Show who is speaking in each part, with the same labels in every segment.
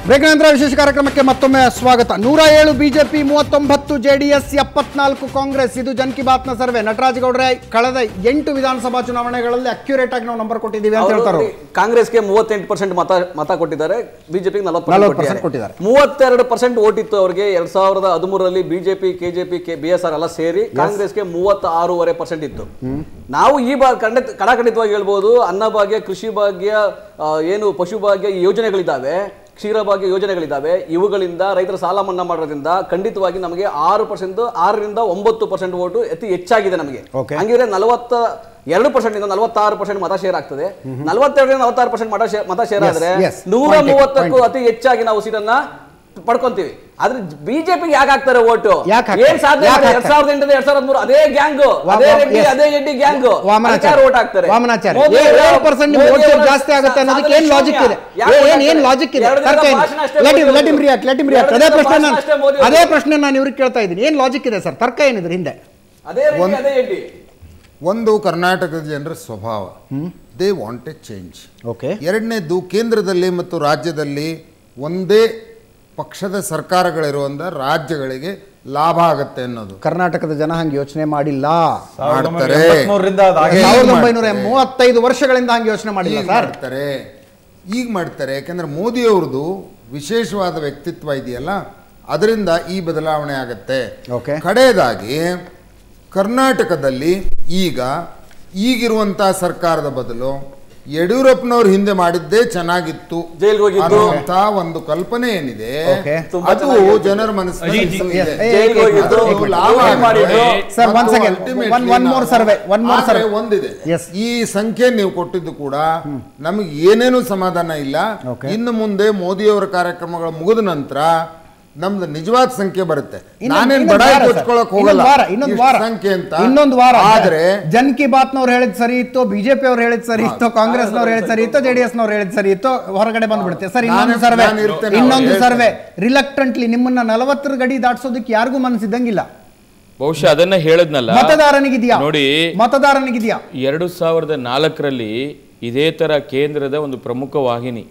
Speaker 1: Break ನಂತರ ವಿಶೇಷ ಕಾರ್ಯಕ್ರಮಕ್ಕೆ ಮತ್ತೊಮ್ಮೆ ಸ್ವಾಗತ ನೂರ ಏಳು ಬಿಜೆಪಿ ಮೂವತ್ತೊಂಬತ್ತು ಜೆಡಿಎಸ್ ಎಪ್ಪತ್ನಾಲ್ಕು ಕಾಂಗ್ರೆಸ್ ಇದು ಜನ್ ಕಿ ಬಾತ್ನ ಸರ್ವೆ ನಟರಾಜ್ ಗೌಡ್ರೆ ಕಳೆದ ಎಂಟು ವಿಧಾನಸಭಾ ಚುನಾವಣೆಗಳಲ್ಲಿ ಅಕ್ಯುರೇಟ್ ಆಗಿ ನಾವು ನಂಬರ್ ಕೊಟ್ಟಿದ್ದೀವಿ ಅಂತ ಹೇಳ್ತಾರೆ ಅವ್ರು.
Speaker 2: ಕಾಂಗ್ರೆಸ್ಗೆ ಮೂವತ್ತೆಂಟು ಪರ್ಸೆಂಟ್ ಮತ ಮತ ಕೊಟ್ಟಿದ್ದಾರೆ ಬಿಜೆಪಿಗೆ
Speaker 1: 40%
Speaker 2: ನಲವತ್ತು
Speaker 1: ಕೊಟ್ಟಿದ್ದಾರೆ.
Speaker 2: ಮೂವತ್ತೆರಡು ಪರ್ಸೆಂಟ್ ಓಟ್ ಇತ್ತು ಅವರಿಗೆ ಎರಡ್ ಸಾವಿರದ ಹದಿಮೂರರಲ್ಲಿ BJP KJP B S R ಎಲ್ಲ ಸೇರಿ ಕಾಂಗ್ರೆಸ್ಗೆ ಮೂವತ್ತ ಆರೂವರೆ ಪರ್ಸೆಂಟ್ ಇತ್ತು ನಾವು ಈ ಬಾರಿ ಖಂಡಿತ ಕಡಾಖಂಡಿತವಾಗಿ ಹೇಳ್ಬೋದು ಅನ್ನಭಾಗ್ಯ ಕೃಷಿ ಭಾಗ್ಯ ಆ, ಏನು ಪಶು ಭಾಗ್ಯ ಈ ಯೋಜನೆಗಳಿದ್ದಾವೆ ಕ್ಷೀರಭಾಗ್ಯ ಯೋಜನೆಗಳಿದ್ದಾವೆ ಇವುಗಳಿಂದ ರೈತರ ಸಾಲ ಮನ್ನಾ ಮಾಡೋದ್ರಿಂದ ಖಂಡಿತವಾಗಿ ನಮಗೆ ಆರು ಪರ್ಸೆಂಟ್ ಆರರಿಂದ ಒಂಬತ್ತು ಪರ್ಸೆಂಟ್ ಓಟು ಅತಿ ಹೆಚ್ಚಾಗಿದೆ ನಮಗೆ
Speaker 1: Okay.
Speaker 2: ಹಂಗಿದ್ರೆ ನಲವತ್ತ ಎರಡು ಪರ್ಸೆಂಟ್ ಇಂದ ನಲವತ್ತಾರು ಪರ್ಸೆಂಟ್ ಮತ ಶೇರ್ ಆಗ್ತದೆ ನಲವತ್ತೆರಡರಿಂದ ನಲವತ್ತಾರು ಪರ್ಸೆಂಟ್ ಮತ ಶೇರ್ ಮತ ಶೇರ್
Speaker 1: Yes,
Speaker 2: ಆದ್ರೆ
Speaker 1: yes.
Speaker 2: ನೂರ
Speaker 1: Point,
Speaker 2: ಮೂವತ್ತಕ್ಕೂ
Speaker 1: point.
Speaker 2: ಅತಿ ಹೆಚ್ಚಾಗಿ ನಾವು ಸೀಟನ್ನ ಪಡ್ಕೊಂತೀವಿ ಆದ್ರೆ ಬಿಜೆಪಿಗೆ ಯಾಕೆ ಹಾಕ್ತಾರೆ ಓಟು
Speaker 1: ಯಾಕ್ ಹಾಕ್ತಾರೆ?
Speaker 2: ಏನ್ ಸಾಧನೆ
Speaker 1: ಯಾಕ್
Speaker 2: ಮಾಡಿದ್ರು? ಎರಡ್ ಸಾವಿರದ ಎಂಟರಿಂದ ಎರಡ್ ಸಾವಿರದ ಮೂರು ಅದೇ ಗ್ಯಾಂಗ್
Speaker 1: ವಾ-
Speaker 2: ಅದೇ
Speaker 1: ವಾ-
Speaker 2: ರೆಡ್ಡಿ
Speaker 1: yes.
Speaker 2: ಅದೇ ಎಡ್ಡಿ ಗ್ಯಾಂಗ್
Speaker 1: ವಾಮನಾಚಾರ್ಯ
Speaker 2: ಓಟ್ ಹಾಕ್ತಾರೆ
Speaker 1: ವಾಮನಾಚಾರ್ಯ
Speaker 2: ಮೋದಿ
Speaker 1: ಏ-
Speaker 2: ಅವರ-
Speaker 1: ಏಳು ಪರ್ಸೆಂಟ್
Speaker 2: ಮೋದಿ
Speaker 1: ವೋಟ್
Speaker 2: ಅವರ
Speaker 1: ಜಾಸ್ತಿ ಆಗುತ್ತೆ ಅನ್ನೋದಕ್ಕೆ ಏನ್
Speaker 2: ಸಾಧನೆ
Speaker 1: ಲಾಜಿಕ್ ಇದೆ
Speaker 2: ಶೂನ್ಯ. ಯಾಕ್
Speaker 1: ಏ- ಏನ್
Speaker 2: vote
Speaker 1: ಏನ್
Speaker 2: ಹಾಕ್ತಾರೆ?
Speaker 1: ಲಾಜಿಕ್ ಇದೆ
Speaker 2: ಎರಡು ದಿನದ
Speaker 1: ತರ್ಕ
Speaker 2: ಭಾಷಣ ಅಷ್ಟೇ
Speaker 1: ಲೆಟ್
Speaker 2: ಮೋದಿ
Speaker 1: ಲೆಟ್ ಇಮ್
Speaker 2: ಅವ್ರದ್ದು.
Speaker 1: ರಿಯಾಕ್ಟ್ ಲೆಟ್ ಇಮ್ ರಿಯಾಕ್ಟ್
Speaker 2: ಎರಡು
Speaker 1: ಅದೇ
Speaker 2: ದಿನದ
Speaker 1: ಪ್ರಶ್ನೆ
Speaker 2: ಭಾಷಣ ಅಷ್ಟೇ ಮೋದಿ
Speaker 1: ಅದೇ
Speaker 2: ಅವ್ರದ್ದು.
Speaker 1: ಪ್ರಶ್ನೆ ನಾನು ಇವ್ರಿಗೆ ಕೇಳ್ತಾ ಇದ್ದೀನಿ ಏನ್ ಲಾಜಿಕ್ ಇದೆ ಸರ್ ತರ್ಕ ಏನಿದೆ ಹಿಂದೆ
Speaker 2: ಅದೇ ರೆಡ್ಡಿ ಅದೇ ಎಡ್ಡಿ
Speaker 3: ಒಂದು ಕರ್ನಾಟಕದ ಜನರ ಸ್ವಭಾವ they want a change
Speaker 1: okay
Speaker 3: ಎರಡನೇದು ಕೇಂದ್ರದಲ್ಲಿ ಮತ್ತು ರಾಜ್ಯದಲ್ಲಿ ಒಂದೇ ಪಕ್ಷದ ಸರ್ಕಾರಗಳಿರುವಂಥ ರಾಜ್ಯಗಳಿಗೆ ಲಾಭ ಆಗತ್ತೆ ಅನ್ನೋದು
Speaker 1: ಕರ್ನಾಟಕದ ಜನ ಹಂಗೆ ಯೋಚನೆ ಮಾಡಿಲ್ಲ
Speaker 3: ಮಾಡ್ತಾರೆ
Speaker 4: ಎಂಬತ್ಮೂರರಿಂದ ಅದು ಹಾಗೆ
Speaker 3: ಈಗ
Speaker 1: ಸಾವಿರದ
Speaker 3: ಮಾಡ್ತಾರೆ.
Speaker 1: ಒಂಬೈನೂರ ಮೂವತ್ತೈದು ವರ್ಷಗಳಿಂದ ಹಂಗೆ ಯೋಚನೆ ಮಾಡಿಲ್ಲ
Speaker 3: ಈಗ
Speaker 1: ಸರ್
Speaker 3: ಮಾಡ್ತಾರೆ ಈಗ ಮಾಡ್ತಾರೆ ಯಾಕಂದ್ರೆ ಮೋದಿಯವ್ರದ್ದು ವಿಶೇಷವಾದ ವ್ಯಕ್ತಿತ್ವ ಇದೆಯಲ್ಲ ಅದರಿಂದ ಈ ಬದಲಾವಣೆ ಆಗತ್ತೆ
Speaker 1: Okay.
Speaker 3: ಕಡೆಯದಾಗಿ ಕರ್ನಾಟಕದಲ್ಲಿ ಈಗ ಈಗಿರುವಂತ ಸರ್ಕಾರದ ಬದಲು ಯಡಿಯೂರಪ್ಪನವ್ರು ಹಿಂದೆ ಮಾಡಿದ್ದೇ ಚೆನ್ನಾಗಿತ್ತು
Speaker 2: ಜೈಲ್ಗೆ ಹೋಗಿದ್ದು.
Speaker 3: ಅನ್ನುವಂಥ ಒಂದು ಕಲ್ಪನೆ ಏನಿದೆ
Speaker 1: Okay.
Speaker 2: ತುಂಬಾ
Speaker 3: ಅದು
Speaker 2: ಚೆನ್ನಾಗಿದೆ.
Speaker 3: ಜನರ ಮನಸ್ಸಿನಲ್ಲಿ
Speaker 1: Yes,
Speaker 3: ಇದೆ.
Speaker 1: ಏ,
Speaker 2: ಜೈಲ್ಗೆ ಹೋಗಿದ್ದು,
Speaker 3: ಅದು ಲಾಭ
Speaker 2: ಊಟ
Speaker 3: ಆಗಿದೆ.
Speaker 2: ಮಾಡಿದ್ದು.
Speaker 1: Sir, one
Speaker 3: ಮತ್ತು
Speaker 1: second.
Speaker 3: ultimately
Speaker 1: One- one more
Speaker 3: ನಾವು-
Speaker 1: survey, one more
Speaker 3: ಆದ್ರೆ
Speaker 1: survey.
Speaker 3: ಒಂದಿದೆ
Speaker 1: Yes.
Speaker 3: ಈ ಸಂಖ್ಯೆ ನೀವು ಕೊಟ್ಟಿದ್ದು ಕೂಡ ನಮಗೆ ಏನೇನು ಸಮಾಧಾನ ಇಲ್ಲ
Speaker 1: Okay.
Speaker 3: ಇನ್ನು ಮುಂದೆ ಮೋದಿಯವರ ಕಾರ್ಯಕ್ರಮಗಳು ಮುಗಿದ ನಂತರ ನಮ್ದು ನಿಜವಾದ ಸಂಖ್ಯೆ ಬರುತ್ತೆ
Speaker 1: ಇನ್ನೊಂದ್-
Speaker 3: ನಾನೇನ್
Speaker 1: ಇನ್ನೊಂದ್
Speaker 3: ಬಡಾಯಿ
Speaker 1: ವಾರ ಸರ್.
Speaker 3: ಕೊಚ್ಕೊಳಕ್
Speaker 1: ಇನ್ನೊಂದ್
Speaker 3: ಹೋಗಲ್ಲ
Speaker 1: ವಾರ ಇನ್ನೊಂದು
Speaker 3: ಇಷ್ಟ್
Speaker 1: ವಾರ
Speaker 3: ಸಂಖ್ಯೆ ಅಂತ
Speaker 1: ಇನ್ನೊಂದು ವಾರ
Speaker 3: ಆದ್ರೆ
Speaker 1: ಜನ್ ಕಿ ಬಾತ್ನವ್ರು ಹೇಳಿದ್ ಸರಿ ಇತ್ತು ಬಿಜೆಪಿ ಅವ್ರು ಹೇಳಿದ್ ಸರಿ ಇತ್ತು ಕಾಂಗ್ರೆಸ್ನವ್ರು ಹೇಳಿದ್ ಸರಿ ಇತ್ತು ಜೆಡಿಎಸ್ ನವ್ರು ಹೇಳಿದ್ ಸರಿ ಇತ್ತು ಹೊರಗಡೆ ಬಂದ್ಬಿಡುತ್ತೆ ಸರ್ ಇನ್ನೊಂದು
Speaker 3: ನಾನೇ-
Speaker 1: ಸರ್ವೆ
Speaker 3: ನಾನು ಇರ್ತೇನೆ,
Speaker 1: ಇನ್ನೊಂದು
Speaker 3: ಅವ್ರು
Speaker 1: ಸರ್ವೆ ರಿಲಕ್ಟೆಂಟ್ಲಿ ನಿಮ್ಮನ್ನ ನಲವತ್ತರ ಗಡಿ ದಾಟ್ಸೋದಕ್ಕೆ ಯಾರಿಗೂ ಮನಸ್ಸಿದ್ದಂಗಿಲ್ಲ
Speaker 5: ಬಹುಶಃ ಅದನ್ನ ಹೇಳದ್ನಲ್ಲ
Speaker 1: ಮತದಾರನಿಗಿದ್ಯಾ
Speaker 5: ನೋಡಿ
Speaker 1: ಮತದಾರನಿಗಿದ್ಯಾ
Speaker 5: ಎರಡು ಸಾವಿರದ ನಾಲ್ಕರಲ್ಲಿ ಇದೇ ತರ ಕೇಂದ್ರದ ಒಂದು ಪ್ರಮುಖ ವಾಹಿನಿ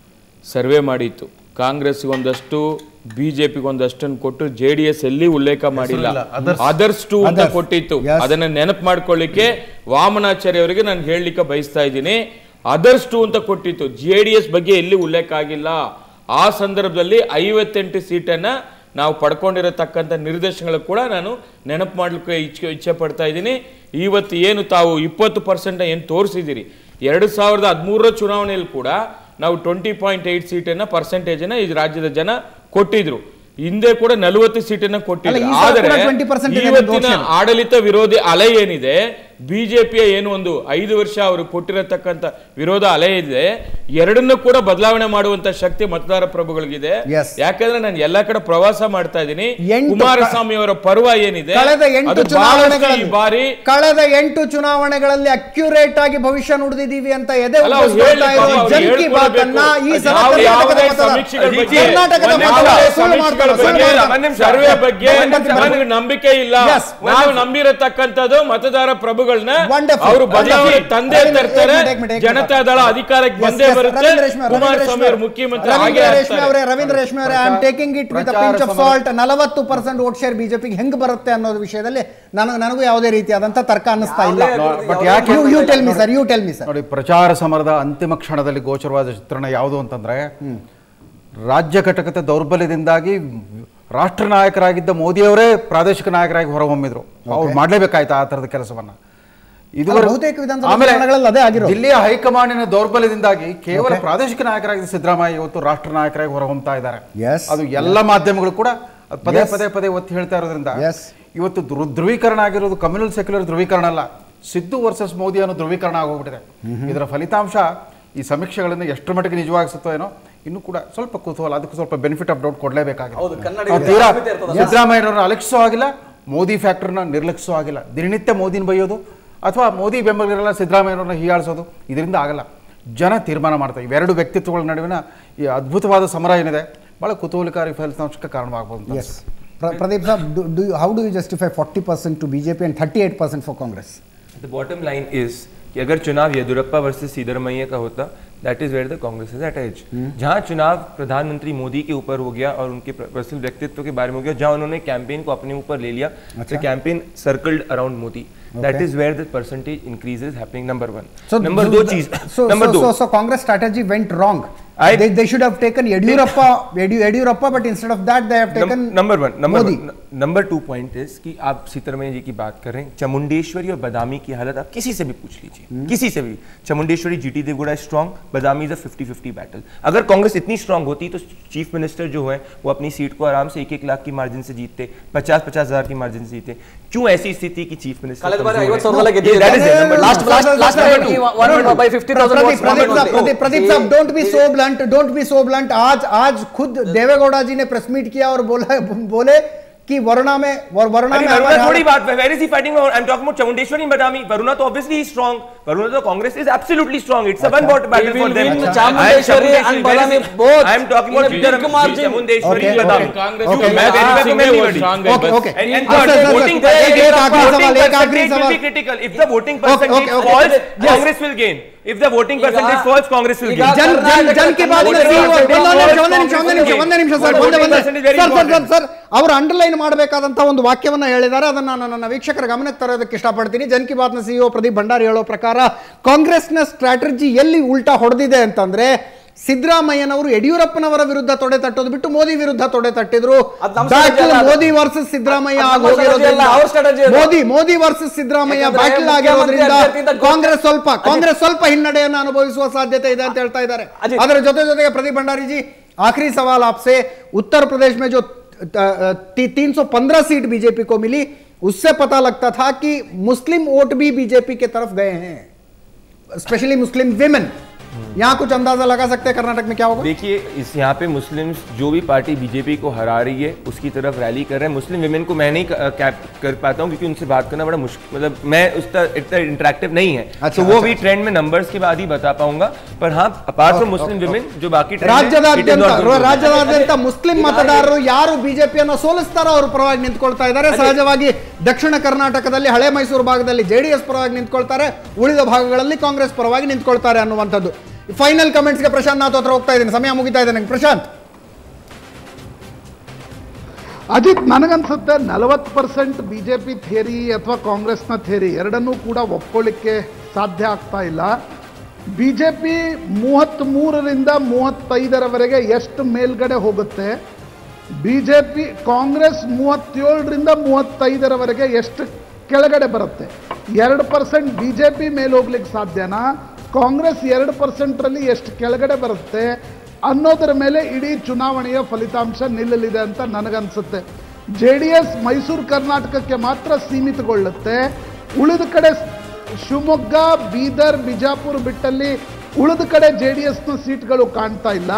Speaker 5: ಸರ್ವೆ ಮಾಡಿತ್ತು ಕಾಂಗ್ರೆಸ್ಗೆ ಒಂದಷ್ಟು ಬಿಜೆಪಿಗೆ ಒಂದಷ್ಟನ್ನು ಕೊಟ್ಟು ಜೆ ಡಿ ಎಸ್ ಎಲ್ಲಿ ಉಲ್ಲೇಖ ಮಾಡಿಲ್ಲ ಅದರ್ಸ್ ಟು ಅಂತ
Speaker 1: Others.
Speaker 5: ಕೊಟ್ಟಿತ್ತು
Speaker 1: Yes.
Speaker 5: ಅದನ್ನ ನೆನಪು ಮಾಡ್ಕೊಳ್ಳಿಕ್ಕೆ ವಾಮನಾಚಾರ್ಯ ಅವರಿಗೆ ನಾನು ಹೇಳಲಿಕ್ಕೆ ಬಯಸ್ತಾ ಇದ್ದೀನಿ ಅದರ್ಸ್ ಟು ಅಂತ ಕೊಟ್ಟಿತ್ತು ಜೆ ಡಿ ಎಸ್ ಬಗ್ಗೆ ಎಲ್ಲಿ ಉಲ್ಲೇಖ ಆಗಿಲ್ಲ ಆ ಸಂದರ್ಭದಲ್ಲಿ ಐವತ್ತೆಂಟು ಸೀಟನ್ನ ನಾವು ಪಡ್ಕೊಂಡಿರತಕ್ಕಂಥ ನಿರ್ದೇಶನಗಳು ಕೂಡ ನಾನು ನೆನಪು ಮಾಡ್ಲಿಕ್ಕೆ ಇಚ್ಛೆ ಇಚ್ಛೆ ಪಡ್ತಾ ಇದ್ದೀನಿ ಇವತ್ತು ಏನು ತಾವು ಇಪ್ಪತ್ತು ಪರ್ಸೆಂಟ್ ಏನು ತೋರಿಸಿದ್ದೀರಿ ಎರಡು ಸಾವಿರದ ಹದಿಮೂರರ ಚುನಾವಣೆಯಲ್ಲಿ ಕೂಡ ನಾವು ಟ್ವೆಂಟಿ ಪಾಯಿಂಟ್ ಏಟ್ ಸೀಟನ್ನ ಪರ್ಸೆಂಟೇಜನ್ನ ಈ ರಾಜ್ಯದ ಜನ ಕೊಟ್ಟಿದ್ರು ಹಿಂದೆ ಕೂಡ ನಲವತ್ತು ಸೀಟನ್ನ ಕೊಟ್ಟಿದ್ರು
Speaker 1: ಅಲ್ಲ, ಈ ಸಲ
Speaker 5: ಆದರೆ
Speaker 1: ಕೂಡ 20% ಇದೆ
Speaker 5: ಇವತ್ತಿನ
Speaker 1: ದೋಷ.
Speaker 5: ಆಡಳಿತ ವಿರೋಧಿ ಅಲೆ ಏನಿದೆ ಬಿಜೆಪಿಯ ಏನು ಒಂದು ಐದು ವರ್ಷ ಅವರು ಕೊಟ್ಟಿರತಕ್ಕಂತ ವಿರೋಧ ಅಲೆ ಇದೆ ಎರಡನ್ನೂ ಕೂಡ ಬದಲಾವಣೆ ಮಾಡುವಂತ ಶಕ್ತಿ ಮತದಾರ ಪ್ರಭುಗಳಿಗಿದೆ
Speaker 1: Yes.
Speaker 5: ಯಾಕಂದ್ರೆ ನಾನು ಎಲ್ಲಾ ಕಡೆ ಪ್ರವಾಸ ಮಾಡ್ತಾ ಇದ್ದೀನಿ
Speaker 1: ಎಂಟು
Speaker 5: ಕುಮಾರಸ್ವಾಮಿ ಅವರ ಪರ್ವ ಏನಿದೆ
Speaker 1: ಕಳೆದ ಎಂಟು
Speaker 5: ಅದು ಬಹಳಷ್ಟು
Speaker 1: ಚುನಾವಣೆಗಳಲ್ಲಿ
Speaker 5: ಈ ಬಾರಿ
Speaker 1: ಕಳೆದ ಎಂಟು ಚುನಾವಣೆಗಳಲ್ಲಿ ಅಕ್ಯುರೇಟ್ ಆಗಿ ಭವಿಷ್ಯ ನುಡಿದಿದ್ದೀವಿ ಅಂತ ಎದೆ
Speaker 5: ಅಲ್ಲ, ಅವ್ರು
Speaker 1: ಉಬ್ಬಿಸ್ಕೊಳ್ತಾ
Speaker 5: ಹೇಳಿ
Speaker 1: ಇರೋ
Speaker 5: ಪಾಪ,
Speaker 1: ಜನ್
Speaker 5: ಅವ್ರು
Speaker 1: ಕಿ ಬಾತ್ ಅನ್ನ ಈ ಸಲ
Speaker 5: ಯಾವ- ಯಾವುದೇ
Speaker 1: ಕರ್ನಾಟಕದ ಮತದಾರ-
Speaker 5: ಸಮೀಕ್ಷೆಗಳ ಬಗ್ಗೆ
Speaker 1: ಕರ್ನಾಟಕದ
Speaker 5: ಯಾವುದೇ
Speaker 1: ಮತದಾರ ಸುಳ್ಳು
Speaker 5: ಸಮೀಕ್ಷೆಗಳ
Speaker 1: ಮಾಡ್ತಾರೆ, ಸುಳ್ಳು
Speaker 5: ಬಗ್ಗೆ,
Speaker 1: ಮಾಡ್ತಾರೆ.
Speaker 5: ಸರ್ವೆ ಬಗ್ಗೆ
Speaker 1: ಒಂದ್ ನಿಮಿಷ,
Speaker 5: ನನಗೆ ನಂಬಿಕೆ ಇಲ್ಲ
Speaker 1: Yes, ಒಂದ್
Speaker 5: ನಾವು
Speaker 1: ನಿಮಿಷ.
Speaker 5: ನಂಬಿರತಕ್ಕಂಥದ್ದು ಮತದಾರ ಪ್ರಭುಗಳನ್ನ
Speaker 1: Wonderful.
Speaker 5: ಅವರು ಬದಲಾವಣೆ
Speaker 1: Wonderful.
Speaker 5: ತಂದೆ
Speaker 1: ರವೀಂದ್ರ-
Speaker 5: ತರ್ತಾರೆ
Speaker 1: ಏಕ್ ಮಿನಿಟ್, ಏಕ್ ಮಿನಿಟ್, ಏಕ್
Speaker 5: ಜನತಾ
Speaker 1: ಮಿನಿಟ್.
Speaker 5: ದಳ ಅಧಿಕಾರಕ್ಕೆ
Speaker 1: Yes,
Speaker 5: ಬಂದೇ
Speaker 1: yes,
Speaker 5: ಬರುತ್ತೆ
Speaker 1: ರವೀಂದ್ರ ರೇಷ್ಮೆ, ರವೀಂದ್ರ
Speaker 5: ಕುಮಾರಸ್ವಾಮಿ ಅವರು
Speaker 1: ರೇಷ್ಮೆ.
Speaker 5: ಮುಖ್ಯಮಂತ್ರಿ
Speaker 1: ರವೀಂದ್ರ
Speaker 5: ಹಾಗೆ
Speaker 1: ರೇಷ್ಮೆ ಅವರೇ ರವೀಂದ್ರ ರೇಷ್ಮೆ ಅವರೇ I am taking it with
Speaker 4: ಪ್ರಚಾರ
Speaker 1: ಪಿಂಚ್ ಆಫ್
Speaker 4: ಸಮರ.
Speaker 1: ಸಾಲ್ಟ್ ನಲವತ್ತು ಪರ್ಸೆಂಟ್ ವೋಟ್ ಶೇರ್ ಬಿಜೆಪಿಗೆ ಹೆಂಗ್ ಬರುತ್ತೆ ಅನ್ನೋದು ವಿಷಯದಲ್ಲಿ ನನಗೆ ನನಗೂ ಯಾವುದೇ ರೀತಿಯಾದಂತ ತರ್ಕ ಅನ್ನಿಸ್ತಾ ಇಲ್ಲ
Speaker 4: ಬಟ್ ಯಾಕೆ
Speaker 1: you tell me sir you tell me sir
Speaker 4: ನೋಡಿ ಪ್ರಚಾರ ಸಮರದ ಅಂತಿಮ ಕ್ಷಣದಲ್ಲಿ ಗೋಚರವಾದ ಚಿತ್ರಣ ಯಾವುದು ಅಂತಂದ್ರೆ ರಾಜ್ಯ ಘಟಕದ ದೌರ್ಬಲ್ಯದಿಂದಾಗಿ ರಾಷ್ಟ್ರ ನಾಯಕರಾಗಿದ್ದ ಮೋದಿಯವರೇ ಪ್ರಾದೇಶಿಕ ನಾಯಕರಾಗಿ ಹೊರಹೊಮ್ಮಿದ್ರು ಅವ್ರು ಮಾಡ್ಲೇಬೇಕಾಯ್ತು ಆ ತರದ ಕೆಲಸವನ್ನ ಇದುವರೆಗೂ-
Speaker 1: ಬಹುತೇಕ ವಿಧಾನಸಭಾ
Speaker 4: ಆಮೇಲೆ
Speaker 1: ಚುನಾವಣೆಗಳಲ್ಲಿ ಅದೇ ಆಗಿರೋದು.
Speaker 4: ದಿಲ್ಲಿಯ ಹೈಕಮಾಂಡಿನ ದೌರ್ಬಲ್ಯದಿಂದಾಗಿ ಕೇವಲ ಪ್ರಾದೇಶಿಕ ನಾಯಕರಾಗಿದ್ದ ಸಿದ್ದರಾಮಯ್ಯ ಇವತ್ತು ರಾಷ್ಟ್ರ ನಾಯಕರಾಗಿ ಹೊರಹೊಮ್ತಾ ಇದ್ದಾರೆ
Speaker 1: Yes.
Speaker 4: ಅದು ಎಲ್ಲ ಮಾಧ್ಯಮಗಳು ಕೂಡ ಅದ್ ಪದೇ
Speaker 1: Yes.
Speaker 4: ಪದೇ ಪದೇ ಒತ್ತಿ ಹೇಳ್ತಾ ಇರೋದ್ರಿಂದ
Speaker 1: Yes.
Speaker 4: ಇವತ್ತು ಧ್ರು- ಧ್ರುವೀಕರಣ ಆಗಿರೋದು ಕಮ್ಯುನಲ್ ಸೆಕ್ಯುಲರ್ ಧ್ರುವೀಕರಣ ಅಲ್ಲ ಸಿದ್ದು ವರ್ಸಸ್ ಮೋದಿ ಅನ್ನೋ ಧ್ರುವೀಕರಣ ಆಗೋಗ್ಬಿಟ್ಟಿದೆ ಇದರ ಫಲಿತಾಂಶ ಈ ಸಮೀಕ್ಷೆಗಳಿಂದ ಎಷ್ಟು ಮಟ್ಟಿಗೆ ನಿಜವಾಗಿಸುತ್ತೋ ಏನೋ ಇನ್ನು ಕೂಡ ಸ್ವಲ್ಪ ಕುತೂಹಲ ಅದಕ್ಕೆ ಸ್ವಲ್ಪ ಬೆನಿಫಿಟ್ ಆಫ್ ಡೌಟ್ ಕೊಡಲೇಬೇಕಾಗಿದೆ
Speaker 2: ಹೌದು, ಕನ್ನಡಿಗರಿಗೆ
Speaker 4: ನಾವು ತೀರಾ
Speaker 2: ಅಸ್ಮಿತೆ ಇರ್ತದಲ್ಲ.
Speaker 4: ಸಿದ್ದರಾಮಯ್ಯನವ್ರನ್ನ ಅಲಕ್ಷಿಸೋ ಆಗಿಲ್ಲ ಮೋದಿ ಫ್ಯಾಕ್ಟರ್ನ ನಿರ್ಲಕ್ಷಿಸೋ ಆಗಿಲ್ಲ ದಿನನಿತ್ಯ ಮೋದಿನ ಬೈಯೋದು ಅಥವಾ ಮೋದಿ ಬೆಂಬಲಿಗರೆಲ್ಲ ಸಿದ್ದರಾಮಯ್ಯನವ್ರನ್ನ ಹೀಯಾಳಿಸೋದು ಇದರಿಂದ ಆಗಲ್ಲ ಜನ ತೀರ್ಮಾನ ಮಾಡ್ತಾರೆ ಇವೆರಡು ವ್ಯಕ್ತಿತ್ವಗಳ ನಡುವಿನ ಈ ಅದ್ಭುತವಾದ ಸಮರ ಏನಿದೆ ಬಹಳ ಕುತೂಹಲಕಾರಿ ಫಲಿತಾಂಶಕ್ಕೆ ಕಾರಣವಾಗಬಹುದು ಅಂತ
Speaker 1: yes Pradeep sir how do you justify forty percent to BJP and thirty eight percent for Congress
Speaker 6: the bottom line is कि अगर चुनाव येदुरप्पा वर्सेस सिद्धरमैया का होता that is where the Congress is at edge जहां चुनाव प्रधानमंत्री मोदी के ऊपर हो गया और उनके पर्सनल व्यक्तित्व के बारे में हो गया जहां उन्होंने कैंपेन को अपने ऊपर ले लिया the campaign circled around Modi that is where the percentage increase is happening number one number दो चीज
Speaker 1: So,
Speaker 6: नंबर
Speaker 1: so,
Speaker 6: दो
Speaker 1: so, so Congress strategy went wrong.
Speaker 6: I-
Speaker 1: they, they should have taken Yediyurappa, Yedu- Yediyurappa, but instead of that, they have taken
Speaker 6: number one number
Speaker 1: Modi.
Speaker 6: Number two point is कि आप सीतारमण जी की बात करें चामुंडेश्वरी और बदामी की हालत आप किसी से भी पूछ लीजिए किसी से भी Chamundeshwari GT Devegowda strong Badami is a 50 50 battle अगर कांग्रेस इतनी स्ट्रांग होती तो चीफ मिनिस्टर जो है वो अपनी सीट को आराम से एक एक लाख की मार्जिन से जीतते पचास पचास हजार की मार्जिन से जीते क्यों ऐसी स्थिति की चीफ मिनिस्टर
Speaker 2: ಕಳೆದ ಬಾರಿ
Speaker 6: कमजोर है?
Speaker 2: ಐವತ್ತು ಸಾವಿರ
Speaker 6: Yeah,
Speaker 2: ಗೆದ್ದಿದ್ದಾರೆ
Speaker 6: that is it, number two.
Speaker 2: Last last last
Speaker 6: Number two.
Speaker 2: One by fifty
Speaker 1: Pradeep,
Speaker 2: thousand
Speaker 1: Pradeep sahab, Pradeep, Pradeep साहब, don't be so blunt, don't be so blunt. आज आज खुद देवेगौड़ा जी ने प्रेस मीट किया और बोला बोले कि वरुणा में वर- वरुणा
Speaker 6: अरे
Speaker 1: में
Speaker 6: वरुणा
Speaker 1: हमारे-
Speaker 6: थोड़ी बात where is he fighting I am talking about Chamundeshwari and Badami Varuna तो obviously is strong वरुणा तो Congress is absolutely strong it's a one vote battle
Speaker 2: We
Speaker 6: for
Speaker 2: will
Speaker 6: them
Speaker 2: win
Speaker 6: I am
Speaker 2: Chamundeshwari and
Speaker 6: where is
Speaker 2: Badami
Speaker 6: it?
Speaker 2: both
Speaker 6: I am talking
Speaker 2: in
Speaker 6: about
Speaker 2: a
Speaker 6: Vidya
Speaker 2: big margin.
Speaker 6: Chamundeshwari
Speaker 1: Okay,
Speaker 6: Badami
Speaker 1: okay.
Speaker 5: Congress
Speaker 1: Okay.
Speaker 6: मैं verify from anybody
Speaker 5: strong
Speaker 1: Okay, okay.
Speaker 6: and, and
Speaker 1: अच्छा,
Speaker 6: third,
Speaker 1: sir,
Speaker 6: voting
Speaker 1: sir,
Speaker 6: percentage,
Speaker 1: एक आखिरी
Speaker 6: voting
Speaker 1: सवाल, एक आखिरी
Speaker 6: percentage will
Speaker 1: सवाल।
Speaker 6: be critical. If the voting
Speaker 1: Okay,
Speaker 6: percentage
Speaker 1: okay, okay.
Speaker 6: falls,
Speaker 1: Yes.
Speaker 6: Congress will gain. If the voting
Speaker 2: ಈಗ-
Speaker 6: percentage falls, Congress will
Speaker 2: ಈಗ
Speaker 6: gain.
Speaker 1: Jan Jan Jan ki Baat
Speaker 6: Voting
Speaker 1: ಸಿ- ಒಂದೇ
Speaker 6: percentage
Speaker 1: ಒಂದೇ ನಿಮಿಷ ಒಂದೇ ನಿಮಿಷ ಒಂದೇ ನಿಮಿಷ ಒಂದೇ ನಿಮಿಷ ಸರ್ ಒಂದೇ ಒಂದೇ
Speaker 6: Voting percentage very
Speaker 1: sir sir
Speaker 6: important.
Speaker 1: Sir ಅವರು ಅಂಡರ್ಲೈನ್ ಮಾಡಬೇಕಾದಂತ ಒಂದು ವಾಕ್ಯವನ್ನ ಹೇಳಿದ್ದಾರೆ ಅದನ್ನ ನಾನು ನನ್ನ ವೀಕ್ಷಕರ ಗಮನಕ್ಕೆ ತರೋದಕ್ಕೆ ಇಷ್ಟಪಡ್ತೀನಿ ಜನ್ ಕಿ ಬಾತ್ನ ಸಿಇಒ ಪ್ರದೀಪ್ ಭಂಡಾರಿ ಹೇಳೋ ಪ್ರಕಾರ ಕಾಂಗ್ರೆಸ್ನ ಸ್ಟ್ರಾಟಜಿ ಎಲ್ಲಿ ಉಲ್ಟಾ ಹೊಡೆದಿದೆ ಅಂತಂದ್ರೆ ಸಿದ್ದರಾಮಯ್ಯನವರು ಯಡಿಯೂರಪ್ಪನವರ ವಿರುದ್ಧ ತೊಡೆ ತಟ್ಟೋದು ಬಿಟ್ಟು ಮೋದಿ ವಿರುದ್ಧ ತೊಡೆ ತಟ್ಟಿದ್ರು
Speaker 2: ಅದು ನಮ್ಮ
Speaker 1: Battle
Speaker 2: strategy ಅಲ್ಲ ಅದು.
Speaker 1: ಮೋದಿ ವರ್ಸಸ್ ಸಿದ್ದರಾಮಯ್ಯ
Speaker 2: ಅದು ನಮ್ಮ
Speaker 1: ಆಗೋಗಿರೋದ್ರಿಂದ
Speaker 2: strategy ಅಲ್ಲ, ಅವ್ರ strategy ಅದು.
Speaker 1: ಮೋದಿ ಮೋದಿ ವರ್ಸಸ್ ಸಿದ್ದರಾಮಯ್ಯ
Speaker 2: ಯಾಕಂದ್ರೆ
Speaker 1: ಬ್ಯಾಟಲ್
Speaker 2: ಮುಖ್ಯಮಂತ್ರಿ
Speaker 1: ಆಗಿರೋದ್ರಿಂದ
Speaker 2: ಅಭ್ಯರ್ಥಿಯಿಂದ ಗೊತ್ತು-
Speaker 1: ಕಾಂಗ್ರೆಸ್ ಸ್ವಲ್ಪ ಕಾಂಗ್ರೆಸ್ ಸ್ವಲ್ಪ ಹಿನ್ನಡೆಯನ್ನು ಅನುಭವಿಸುವ ಸಾಧ್ಯತೆ ಇದೆ ಅಂತ ಹೇಳ್ತಾ ಇದ್ದಾರೆ
Speaker 2: ಅಜಿತ್.
Speaker 1: ಅದರ ಜೊತೆ ಜೊತೆಗೆ ಪ್ರदीप भंडारी जी आखिरी सवाल आपसे उत्तर प्रदेश में जो तीन सौ पंद्रह सीट बीजेपी को मिली उससे पता लगता था कि मुस्लिम वोट भी बीजेपी के तरफ गए हैं स्पेशली मुस्लिम विमेन यहाँ कुछ अंदाजा लगा सकते हैं कर्नाटक में क्या होगा
Speaker 6: देखिए इस यहाँ पे मुस्लिम्स जो भी पार्टी बीजेपी को हरा रही है उसकी तरफ रैली कर रहे हैं मुस्लिम विमेन को मैं नहीं क- कैप कर पाता हूँ क्योंकि उनसे बात करना बड़ा मुश्किल मतलब मैं उस तरह इतना इंटरेक्टिव नहीं है
Speaker 1: अच्छा,
Speaker 6: तो वो
Speaker 1: अच्छा।
Speaker 6: भी ट्रेंड में नंबर्स के बाद ही बता पाऊंगा पर हाँ अपार्ट फ्रॉम मुस्लिम विमेन जो बाकी trend है, it is
Speaker 1: ರಾಜ್ಯದಾದ್ಯಂತ
Speaker 6: not going to-
Speaker 1: ರಾಜ್ಯದಾದ್ಯಂತ ಮುಸ್ಲಿಂ ಮತದಾರರು ಯಾರು ಬಿಜೆಪಿಯನ್ನು ಸೋಲಿಸ್ತಾರೋ ಅವರು ಪರವಾಗಿ ನಿಂತ್ಕೊಳ್ತಾ ಇದ್ದಾರೆ ಸಹಜವಾಗಿ ದಕ್ಷಿಣ ಕರ್ನಾಟಕದಲ್ಲಿ ಹಳೆ ಮೈಸೂರು ಭಾಗದಲ್ಲಿ ಜೆಡಿಎಸ್ ಪರವಾಗಿ ನಿಂತ್ಕೊಳ್ತಾರೆ ಉಳಿದ ಭಾಗಗಳಲ್ಲಿ ಕಾಂಗ್ರೆಸ್ ಪರವಾಗಿ ನಿಂತ್ಕೊಳ್ತಾರೆ ಅನ್ನುವಂಥದ್ದು ಫೈನಲ್ ಕಮೆಂಟ್ಸ್ಗೆ ಪ್ರಶಾಂತ್ ನಾಥ್ ಹತ್ರ ಹೋಗ್ತಾ ಇದ್ದೀನಿ ಸಮಯ ಮುಗಿತಾ ಇದೆ ನಂಗೆ ಪ್ರಶಾಂತ್
Speaker 7: ಅಜಿತ್ ನನಗನ್ಸುತ್ತೆ ನಲವತ್ತು percent B J P theory ಅಥವಾ ಕಾಂಗ್ರೆಸ್ನ ಥಿಯರಿ ಎರಡನ್ನೂ ಕೂಡ ಒಪ್ಕೊಳ್ಳಿಕ್ಕೆ ಸಾಧ್ಯ ಆಗ್ತಾ ಇಲ್ಲ ಬಿ ಜೆ ಪಿ ಮೂವತ್ತ್ಮೂರರಿಂದ ಮೂವತ್ತೈದರವರೆಗೆ ಎಷ್ಟು ಮೇಲ್ಗಡೆ ಹೋಗುತ್ತೆ ಬಿ ಜೆ ಪಿ ಕಾಂಗ್ರೆಸ್ ಮೂವತ್ತೇಳರಿಂದ ಮೂವತ್ತೈದರವರೆಗೆ ಎಷ್ಟು ಕೆಳಗಡೆ ಬರುತ್ತೆ ಎರಡು ಪರ್ಸೆಂಟ್ ಬಿ ಜೆ ಪಿ ಮೇಲೆ ಹೋಗ್ಲಿಕ್ಕೆ ಸಾಧ್ಯನಾ ಕಾಂಗ್ರೆಸ್ ಎರಡು ಪರ್ಸೆಂಟ್ರಲ್ಲಿ ಎಷ್ಟು ಕೆಳಗಡೆ ಬರುತ್ತೆ ಅನ್ನೋದರ ಮೇಲೆ ಇಡೀ ಚುನಾವಣೆಯ ಫಲಿತಾಂಶ ನಿಲ್ಲಲಿದೆ ಅಂತ ನನಗನ್ಸುತ್ತೆ ಜೆ ಡಿ ಎಸ್ ಮೈಸೂರು ಕರ್ನಾಟಕಕ್ಕೆ ಮಾತ್ರ ಸೀಮಿತಗೊಳ್ಳುತ್ತೆ ಉಳಿದ ಕಡೆ ಶಿವಮೊಗ್ಗ ಬೀದರ್ ಬಿಜಾಪುರ ಬಿಟ್ಟಲ್ಲಿ ಉಳಿದ ಕಡೆ ಜೆ ಡಿ ಎಸ್ನ ಸೀಟ್ಗಳು ಕಾಣ್ತಾ ಇಲ್ಲ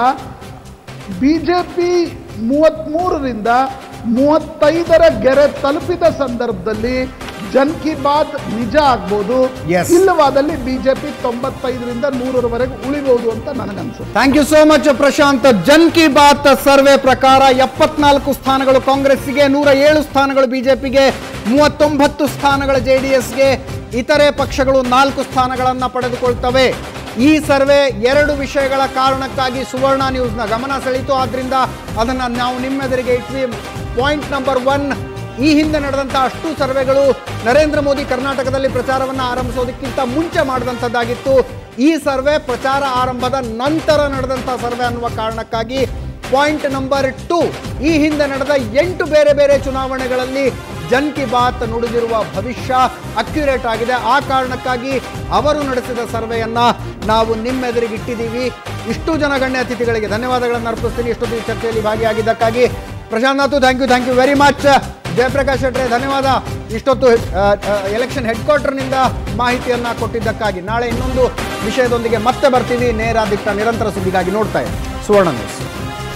Speaker 7: ಬಿ ಜೆ ಪಿ ಮೂವತ್ತ್ಮೂರರಿಂದ ಮೂವತ್ತೈದರ ಗೆರೆ ತಲುಪಿದ ಸಂದರ್ಭದಲ್ಲಿ ಜನ್ ಕಿ ಬಾತ್ ನಿಜ ಆಗ್ಬೋದು
Speaker 1: Yes.
Speaker 7: ಇಲ್ಲವಾದಲ್ಲಿ ಬಿಜೆಪಿ ತೊಂಬತ್ತೈದರಿಂದ ನೂರರವರೆಗೆ ಉಳಿಬಹುದು ಅಂತ ನನಗನ್ಸುತ್ತೆ
Speaker 1: thank you so much Prashant Jan ki Baat survey ಪ್ರಕಾರ ಎಪ್ಪತ್ನಾಲ್ಕು ಸ್ಥಾನಗಳು ಕಾಂಗ್ರೆಸ್ಸಿಗೆ ನೂರ ಏಳು ಸ್ಥಾನಗಳು ಬಿಜೆಪಿಗೆ ಮೂವತ್ತೊಂಬತ್ತು ಸ್ಥಾನಗಳ ಜೆ ಡಿ ಎಸ್ಗೆ ಇತರೆ ಪಕ್ಷಗಳು ನಾಲ್ಕು ಸ್ಥಾನಗಳನ್ನು ಪಡೆದುಕೊಳ್ತವೆ ಈ ಸರ್ವೆ ಎರಡು ವಿಷಯಗಳ ಕಾರಣಕ್ಕಾಗಿ ಸುವರ್ಣ ನ್ಯೂಸ್ನ ಗಮನ ಸೆಳೀತು ಆದ್ರಿಂದ ಅದನ್ನು ನಾವು ನಿಮ್ಮೆದುರಿಗೆ ಇಟ್ವಿ ಪಾಯಿಂಟ್ ನಂಬರ್ ಒನ್ ಈ ಹಿಂದೆ ನಡೆದಂಥ ಅಷ್ಟು ಸರ್ವೆಗಳು ನರೇಂದ್ರ ಮೋದಿ ಕರ್ನಾಟಕದಲ್ಲಿ ಪ್ರಚಾರವನ್ನು ಆರಂಭಿಸೋದಕ್ಕಿಂತ ಮುಂಚೆ ಮಾಡಿದಂಥದ್ದಾಗಿತ್ತು ಈ ಸರ್ವೆ ಪ್ರಚಾರ ಆರಂಭದ ನಂತರ ನಡೆದಂಥ ಸರ್ವೆ ಅನ್ನುವ ಕಾರಣಕ್ಕಾಗಿ ಪಾಯಿಂಟ್ ನಂಬರ್ ಟು ಈ ಹಿಂದೆ ನಡೆದ ಎಂಟು ಬೇರೆ ಬೇರೆ ಚುನಾವಣೆಗಳಲ್ಲಿ ಜನ್ ಕಿ ಬಾತ್ ನುಡಿದಿರುವ ಭವಿಷ್ಯ ಅಕ್ಯುರೇಟ್ ಆಗಿದೆ ಆ ಕಾರಣಕ್ಕಾಗಿ ಅವರು ನಡೆಸಿದ ಸರ್ವೆಯನ್ನ ನಾವು ನಿಮ್ಮೆದುರಿಗಿಟ್ಟಿದ್ದೀವಿ ಇಷ್ಟು ಜನ ಗಣ್ಯ ಅತಿಥಿಗಳಿಗೆ ಧನ್ಯವಾದಗಳನ್ನು ಅರ್ಪಿಸ್ತೀನಿ ಇಷ್ಟೊತ್ತು ಈ ಚರ್ಚೆಯಲ್ಲಿ ಭಾಗಿಯಾಗಿದ್ದಕ್ಕಾಗಿ Prashant Nathu thank you thank you very much Jayaprakash ಶೆಟ್ರೆ ಧನ್ಯವಾದ ಇಷ್ಟೊತ್ತು ಎಲೆಕ್ಷನ್ ಹೆಡ್ ಕ್ವಾರ್ಟರ್ನಿಂದ ಮಾಹಿತಿಯನ್ನ ಕೊಟ್ಟಿದ್ದಕ್ಕಾಗಿ ನಾಳೆ ಇನ್ನೊಂದು ವಿಷಯದೊಂದಿಗೆ ಮತ್ತೆ ಬರ್ತೀವಿ ನೇರ ದಿಟ್ಟ ನಿರಂತರ ಸುದ್ದಿಗಾಗಿ ನೋಡ್ತಾ ಇರಿ ಸುವರ್ಣ ನ್ಯೂಸ್